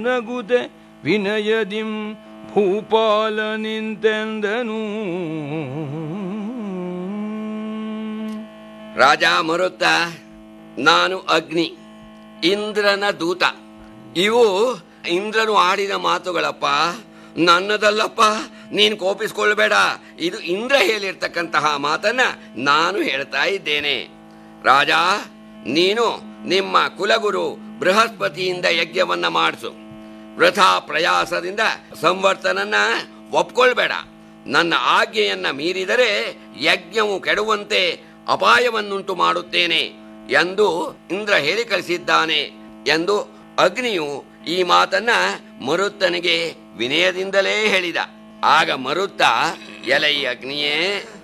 ನಗುತೆ ವಿನಯದಿಂ ಭೂಪಾಲ ನಿಂತೆಂದನು ರಾಜ ಮರುತ್ತ ನಾನು ಅಗ್ನಿ ಇಂದ್ರನ ದೂತ ಇವು ಇಂದ್ರನು ಆಡಿದ ಮಾತುಗಳಪ್ಪ ನನ್ನದಲ್ಲಪ್ಪ ನೀನು ಕೋಪಿಸ್ಕೊಳ್ಬೇಡ ಇದು ಇಂದ್ರ ಹೇಳಿರ್ತಕ್ಕಂತಹ ಮಾತನ್ನ ನಾನು ಹೇಳ್ತಾ ಇದ್ದೇನೆ ರಾಜ ನೀನು ನಿಮ್ಮ ಕುಲಗುರು ಬೃಹಸ್ಪತಿಯಿಂದ ಯಜ್ಞವನ್ನ ಮಾಡಿಸು ವೃಥಾ ಪ್ರಯಾಸದಿಂದ ಸಂವರ್ತನನ್ನ ಒಪ್ಕೊಳ್ಬೇಡ ನನ್ನ ಆಜ್ಞೆಯನ್ನ ಮೀರಿದರೆ ಯಜ್ಞವು ಕೆಡುವಂತೆ ಅಪಾಯವನ್ನುಂಟು ಮಾಡುತ್ತೇನೆ ಎಂದು ಇಂದ್ರ ಹೇಳಿ ಕಳಿಸಿದ್ದಾನೆ ಎಂದು ಅಗ್ನಿಯು ಈ ಮಾತನ್ನ ಮರುತ್ತನಿಗೆ ವಿನಯದಿಂದಲೇ ಹೇಳಿದ ಆಗ ಮರುತ್ತ ಎಲೈ ಅಗ್ನಿಯೇ